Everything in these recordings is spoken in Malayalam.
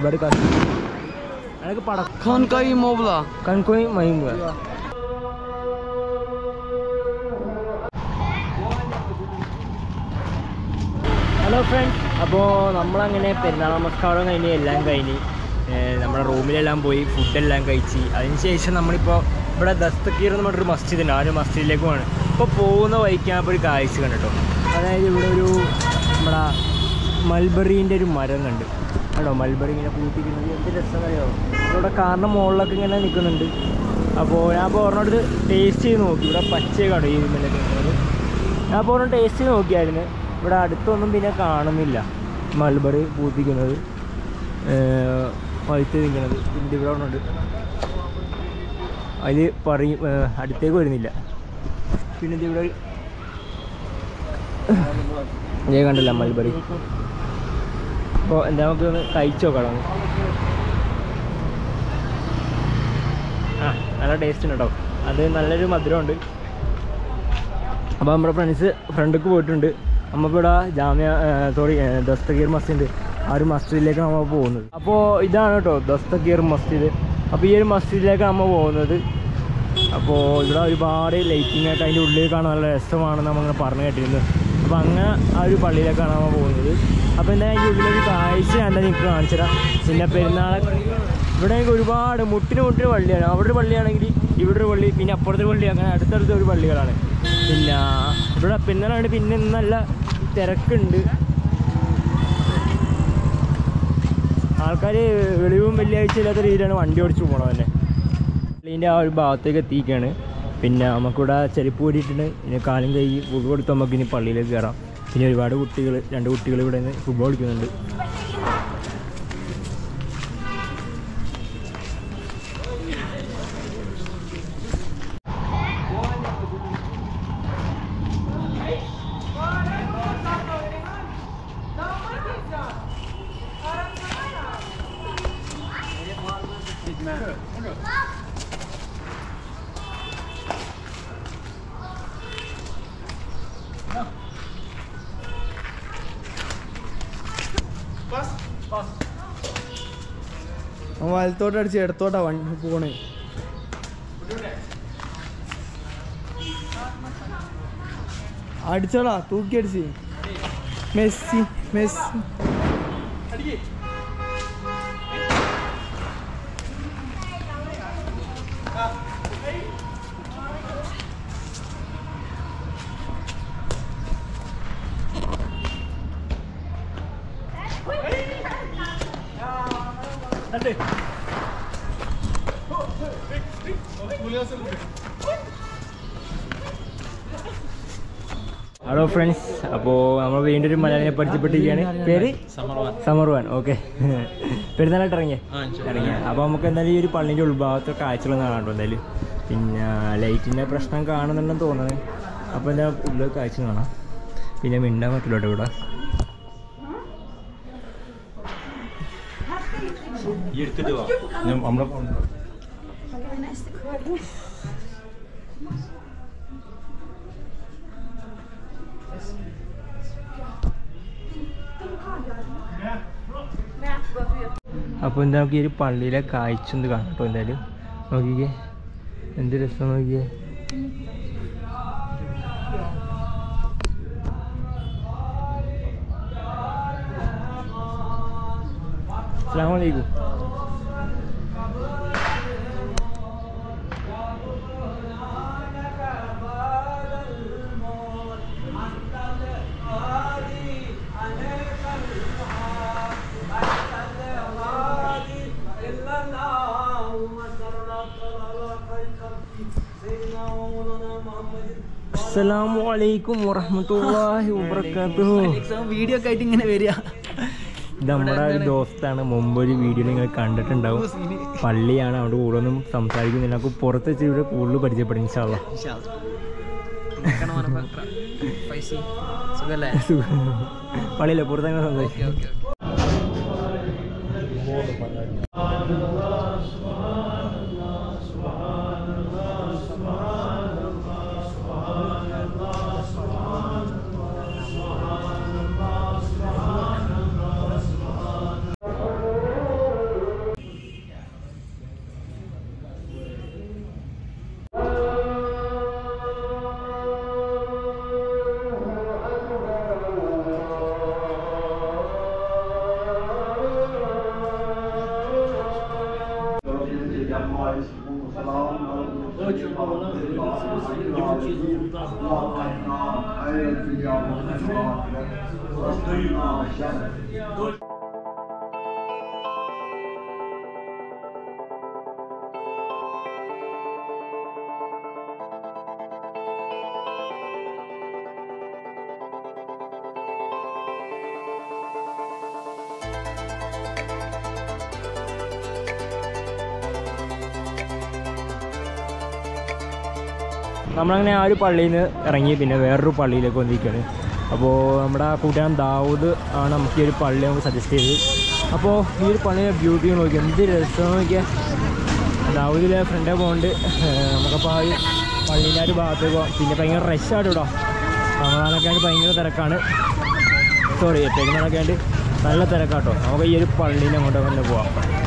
baru kasih ada kepada Kan kayu mau belah. kan kau main gua hello friends അപ്പോൾ നമ്മളങ്ങനെ പെരുന്നാൾ നമസ്കാരം കഴിഞ്ഞ് എല്ലാം കഴിഞ്ഞ് ഏർ നമ്മുടെ റൂമിലെല്ലാം പോയി ഫുഡെല്ലാം കഴിച്ച് അതിനുശേഷം നമ്മളിപ്പോൾ ഇവിടെ ദസ്തക്കീർ എന്ന് പറഞ്ഞൊരു മസ്ജിദ് ഉണ്ട് ആ ഒരു മസ്ജിദിലേക്ക് പോകണം ഇപ്പോൾ പോകുന്ന വഴിക്കാൻ ഒരു കാഴ്ച കണ്ടു അതായത് ഇവിടെ ഒരു നമ്മുടെ മൽബറീൻ്റെ ഒരു മരം കണ്ട് കണ്ടോ മൽബറി ഇങ്ങനെ പൂട്ടിക്കുന്നത് എന്ത് രസമറിയോ ഇവിടെ കാറിൻ്റെ മുകളിലൊക്കെ ഇങ്ങനെ നിൽക്കുന്നുണ്ട് അപ്പോൾ ഞാൻ അപ്പോൾ ഒരെണ്ണോട് ടേസ്റ്റ് ചെയ്ത് നോക്കി ഇവിടെ പച്ച കണ്ടോ ഈ ഇന്നലെ നിൽക്കുന്നത് ഞാൻ അപ്പോൾ ഒരെണ്ണം ടേസ്റ്റ് ചെയ്ത് നോക്കിയായിരുന്നു ഇവിടെ അടുത്തൊന്നും പിന്നെ കാണുന്നില്ല മൽബറി പൂത്തിക്കുന്നത് ഏർ പഴുത്ത് നിൽക്കുന്നത് പിന്നെ ഇവിടെ ഒന്നുണ്ട് അതിൽ പറയും ഏർ അടുത്തേക്ക് വരുന്നില്ല പിന്നെ ഇത് ഇവിടെ ഇതേ കണ്ടില്ല മൽബറി അപ്പോൾ എന്താ നമുക്ക് ഒന്ന് കഴിച്ചു നോക്കണം ഒന്ന്. ആ നല്ല ടേസ്റ്റ് ഉണ്ട് കേട്ടോ അത് നല്ലൊരു മധുരമുണ്ട് അപ്പോൾ നമ്മുടെ ഫ്രണ്ട്സ് ഫ്രണ്ടിക്ക് പോയിട്ടുണ്ട് നമ്മളിപ്പോൾ ഇവിടെ ജാമ്യ സോറി ദസ്തഗീർ മസ്ജിദ് ആ ഒരു മസ്ജിദിലേക്ക് നമ്മൾ പോകുന്നത് അപ്പോൾ ഇതാണ് കേട്ടോ ദസ്തഗീർ മസ്ജിദ് അപ്പോൾ ഈ ഒരു മസ്ജിദിലേക്കാണ് നമ്മൾ പോകുന്നത് അപ്പോൾ ഇവിടെ ഒരുപാട് ലൈറ്റിംഗ് ആയിട്ട് അതിൻ്റെ ഉള്ളിൽ കാണാൻ നല്ല രസമാണെന്ന് നമ്മളിങ്ങനെ പറഞ്ഞു കേട്ടിരുന്നു അപ്പോൾ അങ്ങനെ ആ ഒരു പള്ളിയിലേക്കാണ് നമ്മൾ പോകുന്നത് അപ്പോൾ എന്തായാലും അതിൻ്റെ ഉള്ളിലൊരു കാഴ്ച ഞാൻ നിങ്ങൾക്ക് കാണിച്ചു തരാം പിന്നെ പെരുന്നാൾ ഇവിടെ എനിക്ക് ഒരുപാട് മുട്ടിന് മുട്ടിന് പള്ളിയാണ് അവിടെ ഒരു പള്ളിയാണെങ്കിൽ ഇവിടെ ഒരു പള്ളി പിന്നെ അപ്പുറത്തെ പള്ളി അങ്ങനെ അടുത്തടുത്ത ഒരു പള്ളികളാണ് പിന്നെ ഇവിടെ പിന്നലാണ് പിന്നെ ഇന്ന് നല്ല തിരക്കുണ്ട് ആൾക്കാർ വെളിവും വെള്ളിയാഴ്ച ഇല്ലാത്ത രീതിയിലാണ് വണ്ടി ഓടിച്ചു പോകണം തന്നെ പള്ളീൻ്റെ ആ ഒരു ഭാഗത്തേക്ക് എത്തിയിരിക്കുകയാണ് പിന്നെ നമുക്കിവിടെ ചെരുപ്പ് കൂടിയിട്ടുണ്ട് ഇനി കാലും കൈ ഫുട്ബോൾ കൊടുത്ത് നമുക്ക് ഇനി പള്ളിയിലേക്ക് കയറാം പിന്നെ ഒരുപാട് കുട്ടികൾ രണ്ട് കുട്ടികൾ ഇവിടെ നിന്ന് ഫുട്ബോൾ കളിക്കുന്നുണ്ട് വലത്തോട്ട് അടിച്ച് ഇടത്തോട്ടാ വണ്ടി പോണേ അടിച്ചോടാ തൂക്കി അടിച്ച് മെസ്സി മെസ്സി ഹലോ ഫ്രണ്ട്സ് അപ്പോൾ നമ്മൾ വീണ്ടും ഒരു മലയാളിനെ പരിചയപ്പെട്ടിരിക്കുകയാണ് പേര് സമർവാൻ ഓക്കെ പെരുന്നാളായിട്ട് ഇറങ്ങിയേ ഇറങ്ങിയ അപ്പോൾ നമുക്ക് എന്തായാലും ഈ ഒരു പള്ളിൻ്റെ ഉൾഭാഗത്തെ കാഴ്ചകളൊന്നും കാണാണ്ടോ എന്തായാലും പിന്നെ ലൈറ്റിൻ്റെ പ്രശ്നം കാണുന്നുണ്ടെന്ന് തോന്നുന്നത് അപ്പോൾ എന്താ ഉള്ളിൽ കാഴ്ച കാണാം പിന്നെ മിണ്ടാൻ പറ്റില്ല കേട്ടോ ഇവിടെ അപ്പോൾ എന്താ നമുക്ക് ഈ ഒരു പള്ളിയിലെ കാഴ്ച ഒന്ന് കാണാം കേട്ടോ എന്തായാലും നോക്കിക്കേ എന്ത് രസം നോക്കിയേ അസ്സാം വലൈക്കും അസ്സലാമു അലൈക്കും വറഹ്മത്തുള്ളാഹി വബറകാതുഹു വീഡിയോ ഒക്കെ ആയിട്ട് ഇങ്ങനെ വരിക ഇത് നമ്മുടെ ഒരു ദോസ്താണ് മുമ്പ് ഒരു വീഡിയോ നിങ്ങൾ കണ്ടിട്ടുണ്ടാവും പള്ളിയാണ് അവിടെ കൂടെ ഒന്നും സംസാരിക്കുന്നില്ല നമുക്ക് പുറത്ത് വെച്ച് ഇവിടെ കൂടുതൽ പരിചയപ്പെടും ഇൻഷാല്ല സുഖല്ലേ പള്ളിയില്ല പുറത്തങ്ങനെ സംസാരിക്കും ഓക്കെ ഓക്കെ നമ്മളങ്ങനെ ആ ഒരു പള്ളിയിൽ നിന്ന് ഇറങ്ങി പിന്നെ വേറൊരു പള്ളിയിലേക്ക് വന്നിരിക്കുകയാണ് അപ്പോൾ നമ്മുടെ കൂട്ടുകാരൻ ദാവൂദ് ആണ് നമുക്ക് ഈ ഒരു പള്ളി നമുക്ക് സജസ്റ്റ് ചെയ്തത് അപ്പോൾ ഈ ഒരു പള്ളിയുടെ ബ്യൂട്ടി നോക്കി എന്ത് രസം നോക്കിയാൽ ദാവൂദിലെ ഫ്രണ്ടേ പോകുന്നുണ്ട് നമുക്കപ്പോൾ ആ ഒരു പള്ളീൻ്റെ ആ ഒരു ഭാഗത്തേക്ക് പോകാം പിന്നെ ഭയങ്കര റഷാണ് ഇവിടെ റമദാനൊക്കെ ആയിട്ട് ഭയങ്കര തിരക്കാണ് സോറി പെരുന്നാളൊക്കെ ആയിട്ട് നല്ല തിരക്കാട്ടോ നമുക്ക് ഈ ഒരു പള്ളീനെ അങ്ങോട്ട് തന്നെ പോവാം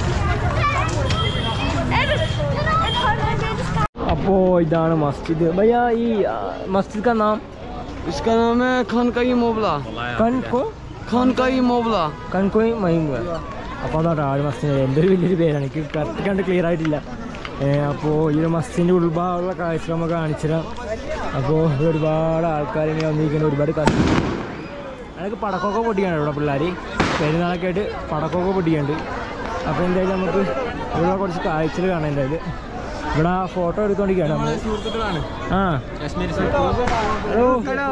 അപ്പോൾ ഇതാണ് മസ്ജിദ് ഭയ്യ ഈ ആ, മസ്ജിദ് का नाम इसका नाम है खानकाई मोबला കൺകോ खानकाई मोबला കൺകോയി മഹിംഗ അപ്പോൾ അതാണ് ആ ഒരു മസ്ജിദ് എൻ്റെ ഒരു വലിയൊരു പേരാണ് എനിക്ക് കറക്റ്റ് കണ്ട് ക്ലിയർ ആയിട്ടില്ല അപ്പോൾ ഈ ഒരു മസ്ജിദിൻ്റെ ഉൾഭാഗമുള്ള കാഴ്ച നമുക്ക് കാണിച്ചു തരാം അപ്പോൾ ഇവിടെ ഒരുപാട് ആൾക്കാർ ഇങ്ങനെ വന്നിരിക്കുന്ന ഒരുപാട് കാശ് അതൊക്കെ പടക്കമൊക്കെ പൊട്ടിക്കാണ് ഇവിടെ പിള്ളേർ പെരുന്നാളൊക്കെ ആയിട്ട് പടക്കമൊക്കെ പൊട്ടിക്കുന്നുണ്ട് അപ്പോൾ എന്തായാലും നമുക്ക് ഇവിടെ കുറച്ച് കാഴ്ചകൾ കാണാം എന്തായാലും ഇവിടെ ഫോട്ടോ എടുത്തോണ്ടിരിക്കുകയാണ് നമ്മൾ സുഹൃത്തുക്കളാണ് ആ കാശ്മീരി ഹലോ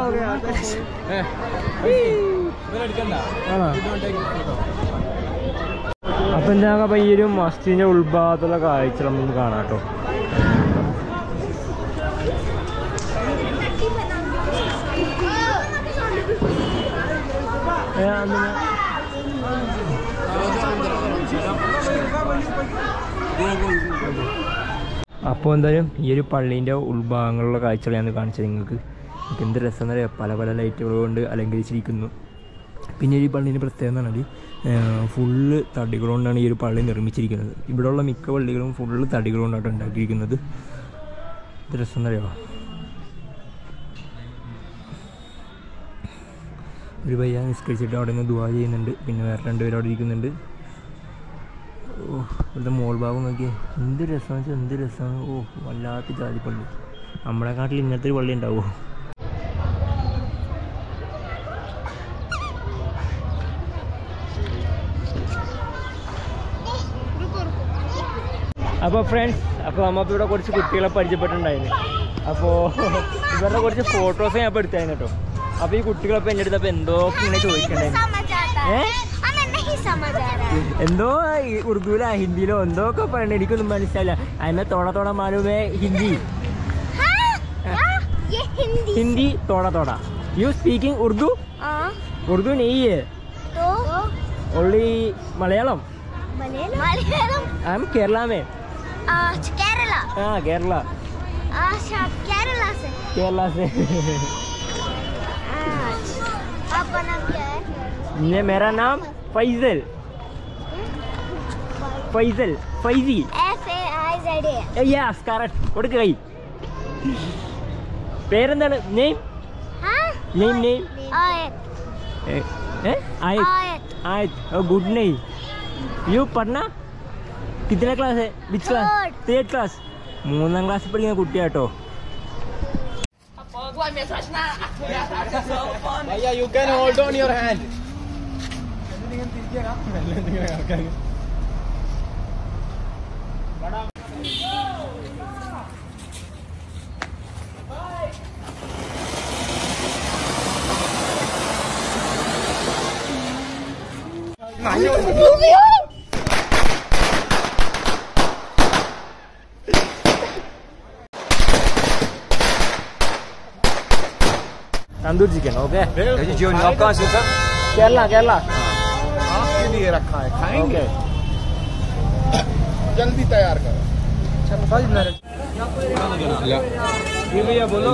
ആണോ അപ്പം എന്താ അപ്പം ഈ ഒരു മസ്ജിദിൻ്റെ ഉൾഭാഗത്തുള്ള കാഴ്ച നമുക്ക് കാണാം കേട്ടോ ഏ, അന്നിങ്ങനെ അപ്പോൾ എന്തായാലും ഈ ഒരു പള്ളീൻ്റെ ഉൾഭാഗങ്ങളിലുള്ള കാഴ്ചകൾ ഞാൻ കാണിച്ചത് നിങ്ങൾക്ക് എനിക്ക് എന്ത് രസം എന്നറിയാം പല പല ലൈറ്റുകൾ കൊണ്ട് അലങ്കരിച്ചിരിക്കുന്നു പിന്നെ ഈ പള്ളീൻ്റെ പ്രത്യേകത എന്ന് പറഞ്ഞാൽ ഫുള്ള് തടികൾ കൊണ്ടാണ് ഈ ഒരു പള്ളി നിർമ്മിച്ചിരിക്കുന്നത് ഇവിടെയുള്ള മിക്ക പള്ളികളും ഫുള്ള് തടികൾ കൊണ്ടാണ് ഉണ്ടാക്കിയിരിക്കുന്നത് ഇത് രസം എന്നറിയാമോ ഒരു പയ്യ നിസ്കരിച്ചിട്ട് അവിടെ നിന്ന് ദുവാ ചെയ്യുന്നുണ്ട് പിന്നെ വേറെ രണ്ടുപേരും അവിടെ ഇരിക്കുന്നുണ്ട് ഓ ഇവിടുത്തെ മോൾ ഭാഗം നോക്കിയേ എന്ത് രസമെന്ന് വെച്ചാൽ എന്ത് രസമാണ് ഓ വല്ലാത്ത ജാതി പള്ളി നമ്മളെ കാട്ടിൽ ഇങ്ങനത്തെ ഒരു പള്ളി ഉണ്ടാവുമോ അപ്പോൾ ഫ്രണ്ട്സ് അപ്പോൾ നമ്മളിപ്പോൾ ഇവിടെ കുറച്ച് കുട്ടികളെ പരിചയപ്പെട്ടിട്ടുണ്ടായിരുന്നു അപ്പോൾ ഇവരുടെ കുറച്ച് ഫോട്ടോസ് ഞാൻ ഇപ്പോൾ എടുത്തായിരുന്നു കേട്ടോ അപ്പോൾ ഈ കുട്ടികളപ്പോൾ എൻ്റെ അടുത്തപ്പോൾ എന്തോ ഇങ്ങനെ ചോദിക്കണ്ടായിരുന്നു समझ आता हैं? है हमें नहीं समझ आ रहा है എന്തോ ഈ ഉറുദുവിലോ ഹിന്ദിയിലോ എന്തോ ഒക്കെ പറയണേ എനിക്കൊന്നും മനസ്സിലായില്ല അതിനെ തോട തോട മാലുമേ ഹിന്ദി हाँ? हाँ? ये हिंदी ഹിന്ദി തോട തോട യു സ്പീക്കിംഗ് ഉറുദു हाँ ഉറുദു നെയ്യ് तो only Malayalam Malayalam Malayalam I am Kerala മേ अच्छा केरला ആ കേരള अच्छा केरला से കേരള से अच्छा आपका नाम क्या है ये मेरा नाम Faizal Faisal Faizy F A I Z A yes correct കൊടുക്ക് കൈ പേരെന്താണ് നെയിം हाँ നെയിം നെയിം आयत आयत आयत आयत गुड नहीं यू पढ़ना कितने क्लास है which class Third. Third class മൂന്നാം ക്ലാസ്സിൽ പഠിക്കുന്ന കുട്ടിയാട്ടോ भैया you can hold on your hand tandoor chicken okay जो आप कहाँ से सर केरला केरला आपके लिए रखा है खाएंगे ओके जल्दी तैयार करो भैया बोलो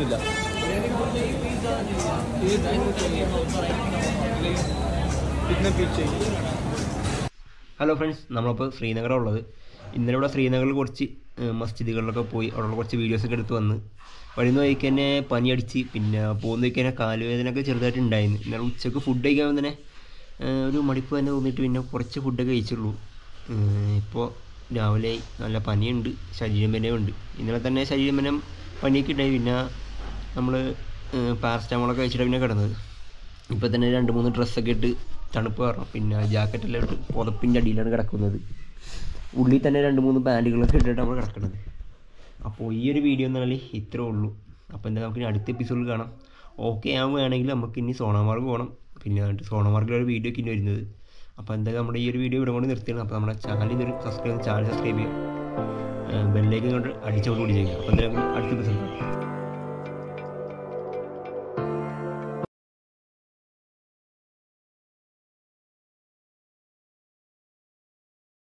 कितने पीछे ഹലോ ഫ്രണ്ട്സ് നമ്മളിപ്പോൾ ശ്രീനഗറാണ് ഉള്ളത് ഇന്നലെ ഇവിടെ ശ്രീനഗറിൽ കുറച്ച് ഏഹ്, മസ്ജിദുകളിലൊക്കെ പോയി അവിടെയുള്ള കുറച്ച് വീഡിയോസൊക്കെ എടുത്ത് വന്ന് വഴിന്ന് വഴിക്ക് തന്നെ പനിയടിച്ച് പിന്നെ പോകുന്ന വഴിക്ക് തന്നെ കാലുവേദനയൊക്കെ ചെറുതായിട്ട് ഉണ്ടായിരുന്നു ഇന്നലെ ഉച്ചക്ക് ഫുഡ് കഴിക്കാൻ തന്നെ ഏഹ്, ഒരു മടിപ്പ് തന്നെ തോന്നിയിട്ട് പിന്നെ കുറച്ച് ഫുഡൊക്കെ കഴിച്ചുള്ളൂ ഏഹ്, ഇപ്പോൾ രാവിലെ നല്ല പനിയുണ്ട് ശരീരമനമുണ്ട് ഇന്നലെ തന്നെ ശരീരമനം പനിയൊക്കെ ഉണ്ടായി പിന്നെ നമ്മൾ പാരസ്റ്റമോളൊക്കെ കഴിച്ചിട്ട് പിന്നെ കിടന്നത് ഇപ്പോൾ തന്നെ രണ്ട് മൂന്ന് ഡ്രസ്സൊക്കെ ഇട്ട് തണുപ്പ് കാരണം പിന്നെ ജാക്കറ്റെല്ലാം ഇട്ട് പുതപ്പിൻ്റെ അടിയിലാണ് കിടക്കുന്നത് ഉള്ളിൽ തന്നെ രണ്ട് മൂന്ന് പാൻറ്റുകളൊക്കെ ഇട്ടിട്ട് നമ്മൾ കിടക്കുന്നത് അപ്പോൾ ഈ ഒരു വീഡിയോ എന്ന് പറഞ്ഞാൽ ഇത്രേ ഉള്ളൂ അപ്പോൾ എന്താ നമുക്ക് ഇനി അടുത്ത എപ്പിസോഡിൽ കാണാം ഓക്കെ ആവുകയാണെങ്കിൽ നമുക്ക് ഇനി സോണമാർഗ് പോകണം പിന്നെ എന്നിട്ട് സോണമാർഗിലൊരു വീഡിയോ ഒക്കെ ഇനി വരുന്നത് അപ്പോൾ എന്തായാലും നമ്മുടെ ഈ ഒരു വീഡിയോ ഇവിടെ കൊണ്ട് നിർത്തിയാണ് അപ്പോൾ നമ്മുടെ ചാനൽ ഇതൊരു സബ്സ്ക്രൈബ് ചാനൽ സബ്സ്ക്രൈബ് ചെയ്യുക ബെല്ലേക്ക് കൊണ്ട് അടിച്ചോട് കൂടി ചെയ്യുക അപ്പോൾ എന്തായാലും നമുക്ക് അടുത്ത എപ്പിസോഡ് കാണാം